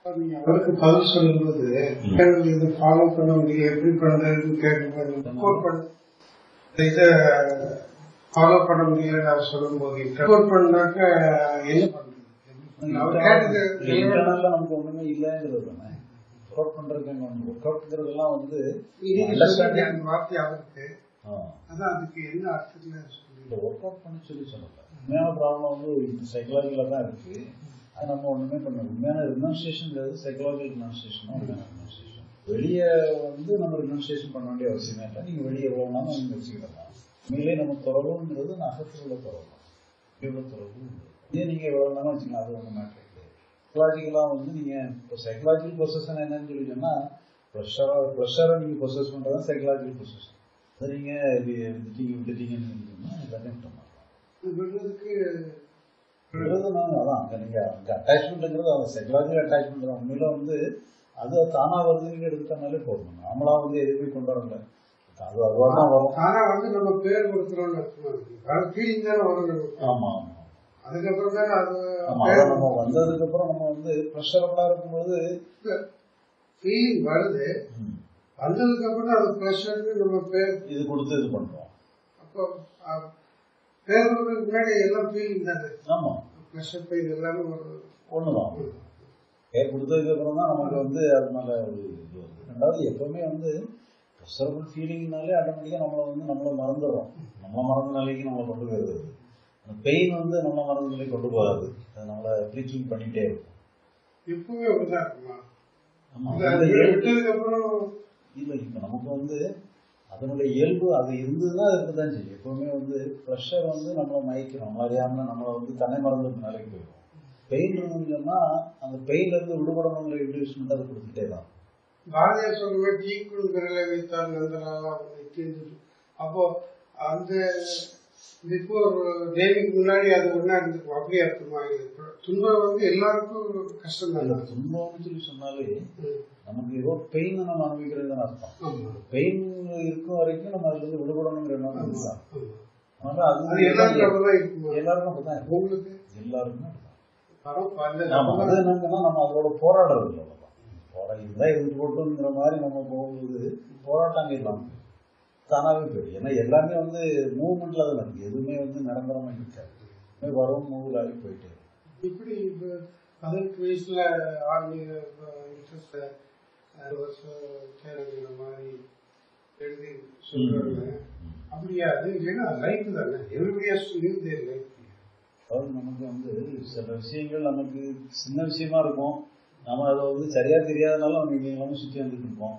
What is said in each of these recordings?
நீங்க அவருக்கு பதில் சொல்லும்போது மக்கள் இதை ஃபாலோ பண்ண முடியல எப்படி பண்றதுன்னு கேட்கும்போது ரெக்கார்ட் பண்ண இதை ஃபாலோ பண்ண முடியல நான் சொல்லும்போது ரெக்கார்ட் பண்ணாக்க என்ன பண்றது அவர் கேட்டது இன்டர்னல்ல நமக்கு ஒண்ணுமே இல்லைங்கிறது தானே ஒர்க் அவுட் பண்றதுக்கு ஒர்க் அவுட்ங்கிறதெல்லாம் வந்து நீங்க சொன்னீங்க அந்த வார்த்தை அவருக்கு ஆ, அதான் அதுக்கு என்ன அர்த்தத்துல சொல்லி இந்த ஒர்க் அவுட் பண்ண சொல்லி சொல்லல உண்மையான ப்ராப்ளம் வந்து சைக்கலாஜிக்கலா தான் இருக்கு அது நம்ம ஒண்ணுமே பண்ண உண்மையான ரினன்சியேஷன்ங்கிறது சைக்கலாஜிக்கல் ரினன்சியேஷனும் உண்மையான ரினன்சியேஷன் வெளியே வந்து நம்ம ரினன்சியேஷன் பண்ண வேண்டிய அவசியமே இல்லை நீங்க வெளியே எவ்வளவு நாளும் நீங்க வச்சுக்கிடலாம் உண்மையிலே நம்ம துறவுங்கிறது நகத்தில் உள்ள துறவு தான் இவ்வளோ துறவு உண்டு. இதே நீங்க எவ்வளவு நாளும் வச்சுக்கலாம் அது ஒன்றும் மேட்டர் இல்லை சைக்கலாஜிக்கலாக வந்து நீங்க இப்போ சைக்கலாஜிக்கல் பொசஷன் என்னன்னு சொல்லி சொன்னா ப்ரெஷரா ப்ரெஷரை நீங்க பொசஸ் பண்றது தான் சைக்கலாஜிக்கல் பொசஷன் அது நீங்க இது விட்டுட்டீங்க விட்டுட்டீங்கன்னு சொன்னா எல்லாத்தையும் விட்ட மாட்டோம் இது விடுறதுக்கு விடுறது நான் அதான் அங்க நீங்க அங்க அட்டாச்மெண்ட்ங்கிறது அந்த சைக்கலாஜிக்கல் அட்டாச்மெண்ட் தான் உண்மையில வந்து அது தானா வருதுன்னு எடுத்துட்டனாலே போதும் நாமளா வந்து எதுவுமே கொண்டு வரல அது அதுவா தான் வரும் ஆனா வந்து நம்ம பேர் கொடுக்குறோம்னு அர்த்தமா இருக்கு அது ஃபீலிங் தானே வரும் நமக்கு ஆமா ஆமா அதுக்கப்புறம் தானே அது ஆமா பேர் அதான் நம்ம வந்ததுக்கு அப்புறம் நம்ம வந்து ப்ரெஷரபுளா இருக்கும்போது ஃபீலிங் வருது ம், வந்ததுக்கு அப்புறம் அது ப்ரெஷர்னு நம்ம பேர் இது கொடுத்து இது பண்றோம் அப்போ அஹ், பேர் கொடுக்கறதுக்கு முன்னாடி எல்லாம் ஃபீலிங் தானே ஆமா ப்ரெஷர் பெயின் எல்லாமே ஒரு ஒண்ணுதான் பேர் கொடுத்ததுக்கு அப்புறம் தான் நமக்கு வந்து அது மேல ஒரு இது வருது ரெண்டாவது எப்பவுமே வந்து ப்ரெஷரபுள் ஃபீலிங்னாலே ஆட்டோமேட்டிக்கா நம்மளை வந்து நம்மளை மறந்துடுறோம் நம்மளை மறந்த நிலைக்கு நம்மளை கொண்டு போயிருது அந்த பெயின் வந்து நம்மளை மறந்த நிலைக்கு கொண்டு போகாது அது நம்மளை ப்ளீச்சிங் பண்ணிட்டே இருக்கும் எப்பவுமே அப்படிதான் இருக்குமா ஆமா இல்ல, அந்த அது இயல்பு விட்டதுக்கு அப்புறம் இல்லை இப்போ நமக்கு வந்து அதனுடைய இயல்பு அது இருந்ததுன்னா அது இருக்கதான் செய்யும் எப்பவுமே வந்து ப்ரெஷர் வந்து நம்மளை மயக்கிறோம் நம்மள அறியாம நம்மளை வந்து தன்னை மறந்து நிலைக்கு போயிடும் பெயின் இருந்துன்னு சொன்னா அந்த பெயின்ல இருந்து விடுபடணுங்கிற இன்ட்ரெஸ்ட்மெண்ட் அதை கொடுத்துட்டே தான் பாரதியார் சொல்ற மாதிரி தீக்குள் விரலை வைத்தால் நந்தனாலாம் நிற்கின்றது அப்போ அந்த பிஃபோர் தேவிக்கு முன்னாடி அது ஒன்னா இருந்துக்கும் அப்படியே அர்த்தமா இது துன்பம் வந்து எல்லாருக்கும் கஷ்டம் அந்த தான் துன்பம்னு சொல்லி சொன்னாலே நமக்கு ஏதோ பெயின் நம்ம அனுபவிக்கிறதுன்னு அர்த்தம் ஆமா பெயின் இருக்கும் வரைக்கும் நம்ம அதுல இருந்து விடுபடணுங்கிற எண்ணம் ஆமா இருக்குதான் ஆமா அதனால அது எல்லாருக்கும் அது அப்படிதான் இருக்குமா எல்லாருக்கும் அப்படிதான் இருக்கும் உங்களுக்கு எல்லாருக்குமே அப்படிதான். பரம் பல்ல ஆமா அது என்னங்கன்னா நம்ம அதோட போராடுறது இல்லை அவ்வளவுதான் போரா இருந்தா இருந்து போட்டுங்கிற மாதிரி நம்ம போகும்போது போராட்டம் இல்லாம தானாவே போயிடும் ஏன்னா எல்லாமே வந்து மூவ்மெண்ட்ல தான் இருக்கு எதுவுமே வந்து நிரந்தரமா இருக்காது எல்லாமே வரும் மூவ் ஆகி போயிட்டே இருக்கும். இப்படி இப்ப பதினெட்டு வயசுல ஆன்மீக இன்ட்ரெஸ்ட் வருஷம் தேர்வுங்கிற மாதிரி எழுதி சொல்றாங்க அப்படியா அது ஏன்னா லைஃப் தானே எவ்ரிபடியா லிவ் தேர் லைஃப் அதாவது நமக்கு வந்து சில விஷயங்கள் நமக்கு சின்ன விஷயமா இருக்கும் நம்ம அதை வந்து சரியா தெரியாதனால நம்ம இங்க எல்லாமே சுத்தி வந்துட்டு இருப்போம்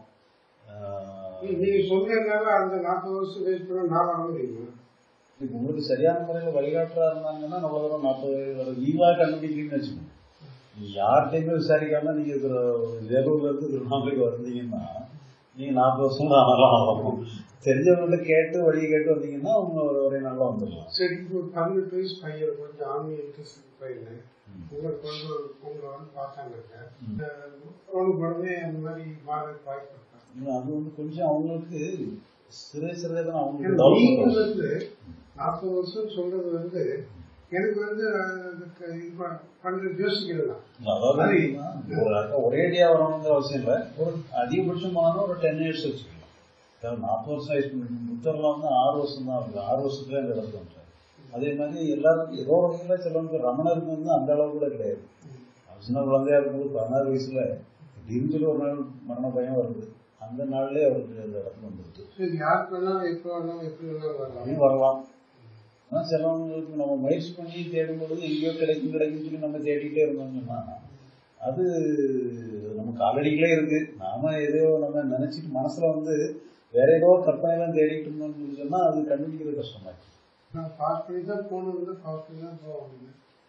ஆஹ் நீங்க சொல்றதுனால அந்த நாற்பது வருஷம் வேஸ்ட் பண்ண நான் வர முடியுமா இப்ப உங்களுக்கு சரியான முறையில வழிகாட்டுறா இருந்தாங்கன்னா நம்ம தூரம் நாற்பது வரை நீங்களா கண்டுபிடிக்கிறீங்கன்னு வச்சுக்கோங்க நீங்க யார்கிட்டயுமே விசாரிக்காம நீங்க இருக்கிற வேலூர்ல இருந்து திருவண்ணாமலைக்கு வந்தீங்கன்னா நீங்க நாற்பது வருஷம் நல்லா ஆகும் தெரிஞ்சவங்கள்ட்ட கேட்டு வழியை கேட்டு வந்தீங்கன்னா உங்க ஒரு ஒரே நாள்ல வந்துடலாம் சரி இப்போ ஒரு பதினெட்டு வயசு பையன் கொஞ்சம் ஆன்மீக இன்ட்ரெஸ்ட் பையன் ம். உங்களை கொண்டு வந்து உங்களை வந்து பார்த்தாங்க ம். அவனுக்கு உடனே அந்த மாதிரி மாறதுக்கு வாய்ப்பு இருக்கா இல்ல, அது வந்து கொஞ்சம் அவங்களுக்கு சிறு சிறு தான் அவங்களுக்கு ஏன்னா develop நீங்க ஆகும். வந்து நாற்பது வருஷம் சொல்றது வந்து எனக்கு வந்து அதுக்கு இது பண்- பண்றது யோசிக்கிறது தான் அதாவது அது- என்னன்னா, ஒரு அக்கா ஒரேடியா வரணுங்கிற அவசியம் இல்லை ஒரு அதிகபட்சம் போனாலும் ஒரு டென் இயர்ஸ் வச்சுக்கலாம் அதாவது நாற்பது வருஷம் ஆயிடுச்சு புத்தர்லாம் வந்து ஆறு வருஷம் தான் இருக்கு ஆறு வருஷத்துல இந்த இடத்துல வந்துட்டாரு அதே மாதிரி எல்லாருக்கும் ஏதோ வகையில சிலவங்க ரமணருக்கு வந்து அந்த அளவு கூட கிடையாது அவர் சின்ன குழந்தையா இருக்கும்போது பதினாறு வயசுல திடீர்னு சொல்லி ஒரு நாள் மரண பயம் வருது அந்த நாள்லயே அவருக்கு அந்த இடத்துல வந்துருது சரி யாருக்கு வேணாலும் எப்போ வேணாலும் எப்படி வேணாலும் வரலாம் அப்படியும் வரலாம் ஆனா சிலவங்களுக்கு நம்ம முயற்சி பண்ணி தேடும் பொழுது எங்கேயோ கிடைக்கும் கிடைக்கும் சொல்லி நம்ம தேடிக்கிட்டே இருந்தோம்னா அது நமக்கு ஆல்ரெடிகளே இருக்கு நாம ஏதோ நம்ம நினைச்சிட்டு மனசுல வந்து வேற ஏதோ கற்பனைலாம் தேடிட்டு இருந்தோம்னு சொல்லி சொன்னா அது கண்டுபிடிக்கிறது கஷ்டமாச்சு நான் பாஸ் பண்ணி தான் போகணும் வந்து பாஸ் பண்ணி தான் போவாங்க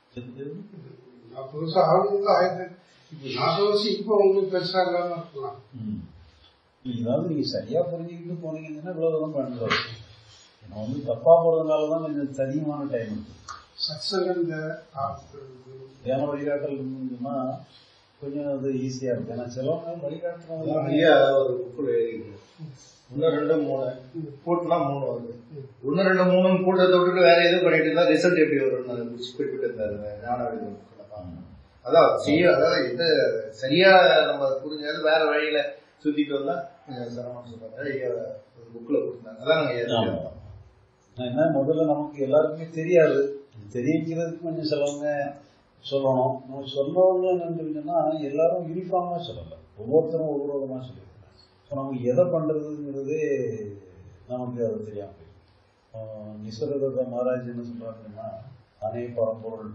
நாற்பது வருஷம் ஆகும்போது ஆயிரத்தி இப்போ நாற்பது வருஷம் இப்போ உங்களுக்கு பெருசா இல்லாம இருக்கலாம் ம். இதாவது நீங்க சரியா புரிஞ்சுக்கிட்டு போனீங்கன்னா இவ்வளவு தூரம் பண்ணுறது நம்ம வந்து தப்பா போறதுனால தான் கொஞ்சம் அதிகமான டைம் இருக்கு சத்சங்கம் இந்த தியான வழிகாட்டல் இருந்துச்சுன்னா கொஞ்சம் அது ஈஸியா இருக்கு ஏன்னா சிலவங்க வழிகாட்டுறவங்க ஐயா ஒரு புக்கில் எழுதிருக்கு ஒன்று ரெண்டு மூணு போட்டுனா மூணு வருது ஒன்று ரெண்டு மூணு கூட்டத்தை விட்டுட்டு வேற எதுவும் பண்ணிட்டு இருந்தா ரிசல்ட் எப்படி வரும்னு அதை குறிச்சு குறிப்பிட்டு இருந்தாரு ஞான அதான் செய்ய அதாவது இது சரியா நம்ம புரிஞ்சது வேற வழியில சுத்திட்டு வந்தா கொஞ்சம் சிரமம் சொல்றாங்க புக்ல கொடுத்தாங்க அதான் நாங்க ஏற்கனவே நான் என்ன முதல்ல நமக்கு எல்லாருக்குமே தெரியாது தெரிவிக்கிறதுக்கு கொஞ்சம் சிலவங்க சொல்லணும் நம்ம சொல்லவங்க என்னன்னா எல்லாரும் யூனிஃபார்மா சொல்லலை ஒவ்வொருத்தரும் ஒவ்வொரு விதமா சொல்லியிருக்காங்க ஸோ நமக்கு எதை பண்றதுங்கிறதே நமக்கு அது தெரியாம போயிடும் நிசர்கத மகாராஜ் என்ன சொல்றாங்கன்னா அனே பரம்பொருள்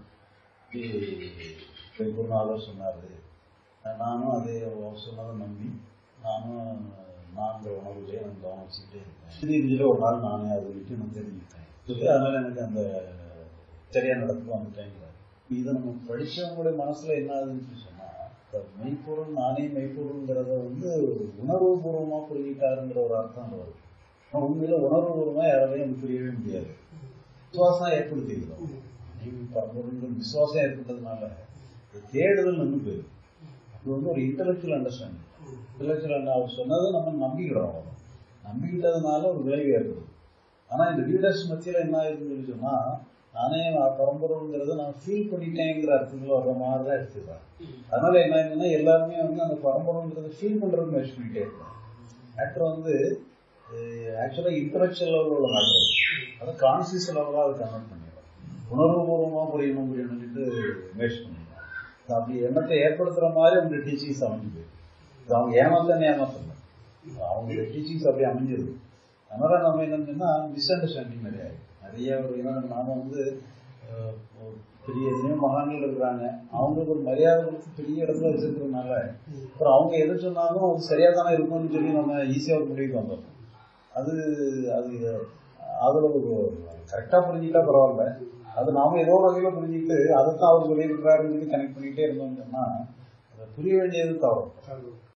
ஒரு நாளும் சொன்னாரு நானும் அதே அவர் சொன்னதை நம்பி நானும் நான் இந்த உணவுலேயே நான் கவனம் வச்சுக்கிட்டே இருக்கேன் இது இதில் ஒரு நாள் நானே அதை விட்டு நான் தெரிஞ்சுக்கிட்டேன் சொல்லி அதனால எனக்கு அந்த சரியா நடத்துக்கு வந்துட்டேங்கிறார் இதை நம்ம படிச்சவங்களுடைய மனசுல என்ன ஆகுதுன்னு சொன்னா இந்த மெய்ப்பொருள் நானே மெய்ப்பொருள்ங்கிறத வந்து உணர்வு பூர்வமா புரிஞ்சுட்டாருங்கிற ஒரு அர்த்தம் அதுல வருது ஆனா உண்மையில உணர்வு பூர்வமா யாராலையும் புரியவே முடியாது விசுவாசம் ஏற்படுத்திக்கிறோம் நீ பரம்பொருள் விசுவாசம் ஏற்பட்டதுனால இந்த தேடுதல் நின்று போயிடும் இது வந்து ஒரு இன்டலெக்சுவல் அண்டர்ஸ்டாண்டிங் இன்டலெக்சுவல் அவர் சொன்னதை நம்ம நம்பிக்கிறோம் அவ்வளவுதான். நம்பிக்கிட்டதுனால ஒரு விளைவு ஏற்படுது ஆனா இந்த ரீடர்ஸ் மத்தியில என்ன ஆயிருக்குன்னு சொல்லி சொன்னா நானே நான் பரம்பொருள்ங்கிறத நான் ஃபீல் பண்ணிட்டேங்கிற அர்த்தத்துல வர்ற மாதிரி தான் எடுத்துக்கிறேன் அதனால என்ன ஆயிருக்குன்னா எல்லாருமே வந்து அந்த பரம்பொருள்ங்கிறத ஃபீல் பண்றதுக்கு முயற்சி பண்ணிட்டே இருக்காங்க மேட்ரு வந்து ஆக்சுவலாக இன்டலெக்சுவல் லெவலில் உள்ள மேட்ரு அதை கான்சியஸ் லெவலாக அதை கன்வெர்ட் பண்ணிடுறோம் உணர்வுபூர்வமாக புரியணும் புரியணும்னு முயற்சி பண்ணிடுறோம் அப்படி எண்ணத்தை ஏற்படுத்துற மாதிரி அவங்க டீச்சிங்ஸ் அமைஞ்சு போயிருக்கு இது அவங்க ஏமாத்தானே ஏமாத்தல அவங்க டீச்சிங்ஸ் அப்படி அமைஞ்சிருக்கு அதனால நம்ம என்னன்னா மிஸ் அண்டர்ஸ்டாண்டிங் நிறைய ஆயிருக்கு. நிறைய ஒரு ஏன்னா நாம வந்து அஹ், ஒரு பெரிய எத்தனையோ மகான்கள் இருக்கிறாங்க அவங்களுக்கு ஒரு மரியாதை கொடுத்து பெரிய இடத்துல வச்சிருக்கிறதுனால அப்புறம் அவங்க எது சொன்னாலும் அது சரியா தானே இருக்கும்னு சொல்லி நம்ம ஈஸியா ஒரு முடிவுக்கு வந்துடும் அது அது அதுல ஒரு கரெக்டா புரிஞ்சுக்கிட்டா பரவாயில்ல அது நாம ஏதோ ஒரு வகையில புரிஞ்சுக்கிட்டு அதைத்தான் அவர் சொல்லியிருக்கிறாருன்னு சொல்லி கனெக்ட் பண்ணிக்கிட்டே இருந்தோம்னு சொன்னா அதை புரிய வேண்டியது தவறு அது